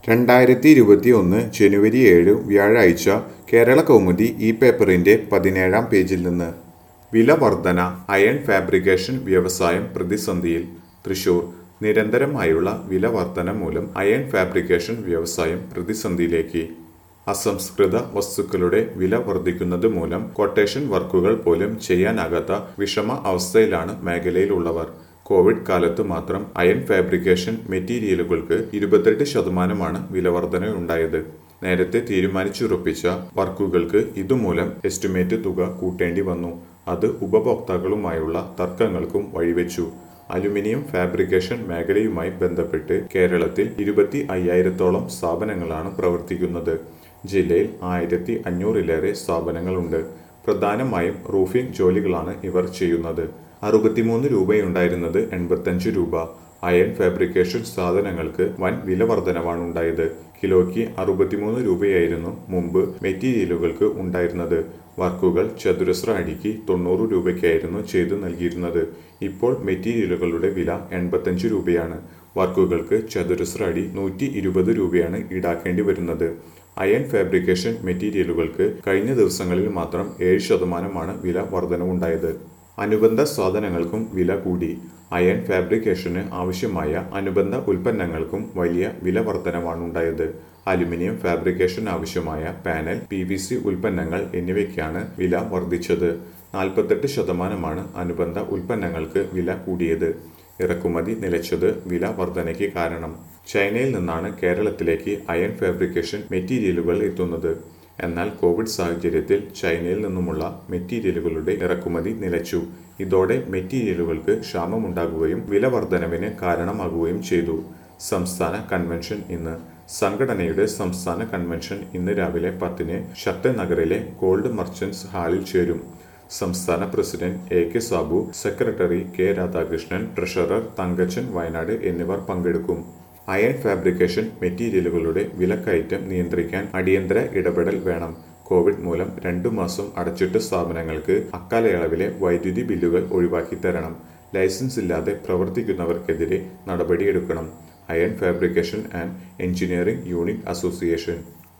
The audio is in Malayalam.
രണ്ടായിരത്തി ഇരുപത്തി ഒന്ന് ജനുവരി ഏഴ് വ്യാഴാഴ്ച കേരള കൗമുദി ഈ പേപ്പറിന്റെ പതിനേഴാം പേജിൽ നിന്ന് വില വർധന അയൺ ഫാബ്രിക്കേഷൻ വ്യവസായം പ്രതിസന്ധിയിൽ തൃശൂർ നിരന്തരമായുള്ള വില വർധന മൂലം അയൺ ഫാബ്രിക്കേഷൻ വ്യവസായം പ്രതിസന്ധിയിലേക്ക് അസംസ്കൃത വസ്തുക്കളുടെ വില വർദ്ധിക്കുന്നത് മൂലം കൊട്ടേഷൻ വർക്കുകൾ പോലും ചെയ്യാനാകാത്ത വിഷമ അവസ്ഥയിലാണ് മേഖലയിലുള്ളവർ കോവിഡ് കാലത്ത് മാത്രം അയൺ ഫാബ്രിക്കേഷൻ മെറ്റീരിയലുകൾക്ക് ഇരുപത്തെട്ട് ശതമാനമാണ് വിലവർധനയുണ്ടായത് നേരത്തെ തീരുമാനിച്ചുറപ്പിച്ച വർക്കുകൾക്ക് ഇതുമൂലം എസ്റ്റിമേറ്റ് തുക കൂട്ടേണ്ടി വന്നു അത് ഉപഭോക്താക്കളുമായുള്ള തർക്കങ്ങൾക്കും വഴിവെച്ചു അലുമിനിയം ഫാബ്രിക്കേഷൻ മേഖലയുമായി ബന്ധപ്പെട്ട് കേരളത്തിൽ ഇരുപത്തി അയ്യായിരത്തോളം സ്ഥാപനങ്ങളാണ് പ്രവർത്തിക്കുന്നത് ജില്ലയിൽ ആയിരത്തി അഞ്ഞൂറിലേറെ സ്ഥാപനങ്ങളുണ്ട് പ്രധാനമായും റൂഫിംഗ് ജോലികളാണ് ഇവർ ചെയ്യുന്നത് അറുപത്തിമൂന്ന് രൂപയുണ്ടായിരുന്നത് എൺപത്തഞ്ച് രൂപ അയൺ ഫാബ്രിക്കേഷൻ സാധനങ്ങൾക്ക് വൻ വില വർധനവാണ് ഉണ്ടായത് കിലോയ്ക്ക് അറുപത്തിമൂന്ന് രൂപയായിരുന്നു മുമ്പ് മെറ്റീരിയലുകൾക്ക് ഉണ്ടായിരുന്നത് വർക്കുകൾ ചതുരശ്ര അടിക്ക് തൊണ്ണൂറ് രൂപയ്ക്കായിരുന്നു ചെയ്തു നൽകിയിരുന്നത് ഇപ്പോൾ മെറ്റീരിയലുകളുടെ വില എൺപത്തഞ്ച് രൂപയാണ് വർക്കുകൾക്ക് ചതുരശ്ര അടി നൂറ്റി ഇരുപത് രൂപയാണ് ഈടാക്കേണ്ടി വരുന്നത് അയൺ ഫാബ്രിക്കേഷൻ മെറ്റീരിയലുകൾക്ക് കഴിഞ്ഞ ദിവസങ്ങളിൽ മാത്രം ഏഴ് ശതമാനമാണ് വില വർധനവുണ്ടായത് അനുബന്ധ സാധനങ്ങൾക്കും വില കൂടി അയൺ ഫാബ്രിക്കേഷന് ആവശ്യമായ അനുബന്ധ ഉൽപ്പന്നങ്ങൾക്കും വലിയ വില വർധനവാണുണ്ടായത് അലുമിനിയം ഫാബ്രിക്കേഷൻ ആവശ്യമായ പാനൽ പി വി സി ഉൽപ്പന്നങ്ങൾ എന്നിവയ്ക്കാണ് വില വർദ്ധിച്ചത് നാൽപ്പത്തെട്ട് ശതമാനമാണ് അനുബന്ധ ഉൽപ്പന്നങ്ങൾക്ക് വില കൂടിയത് ഇറക്കുമതി നിലച്ചത് വില വർധനയ്ക്ക് കാരണം ചൈനയിൽ നിന്നാണ് കേരളത്തിലേക്ക് അയൺ ഫാബ്രിക്കേഷൻ മെറ്റീരിയലുകൾ എത്തുന്നത് എന്നാൽ കോവിഡ് സാഹചര്യത്തിൽ ചൈനയിൽ നിന്നുമുള്ള മെറ്റീരിയലുകളുടെ ഇറക്കുമതി നിലച്ചു ഇതോടെ മെറ്റീരിയലുകൾക്ക് ക്ഷാമമുണ്ടാകുകയും വില വർധനവിന് കാരണമാകുകയും ചെയ്തു സംസ്ഥാന കൺവെൻഷൻ ഇന്ന് സംഘടനയുടെ സംസ്ഥാന കൺവെൻഷൻ ഇന്ന് രാവിലെ പത്തിന് ഷട്ട് നഗറിലെ ഗോൾഡ് മർച്ചന്റ്സ് ഹാളിൽ ചേരും സംസ്ഥാന president A K Sabu secretary K Radhakrishnan treasurer Thankachan Wayanad എന്നിവർ പങ്കെടുക്കും അയൺ ഫാബ്രിക്കേഷൻ മെറ്റീരിയലുകളുടെ വിലക്കയറ്റം നിയന്ത്രിക്കാൻ അടിയന്തര ഇടപെടൽ വേണം കോവിഡ് മൂലം രണ്ടു മാസം അടച്ചിട്ട സ്ഥാപനങ്ങൾക്ക് അക്കാലയളവിലെ വൈദ്യുതി ബില്ലുകൾ ഒഴിവാക്കി തരണം ലൈസൻസ് ഇല്ലാതെ പ്രവർത്തിക്കുന്നവർക്കെതിരെ നടപടിയെടുക്കണം iron fabrication and engineering unit association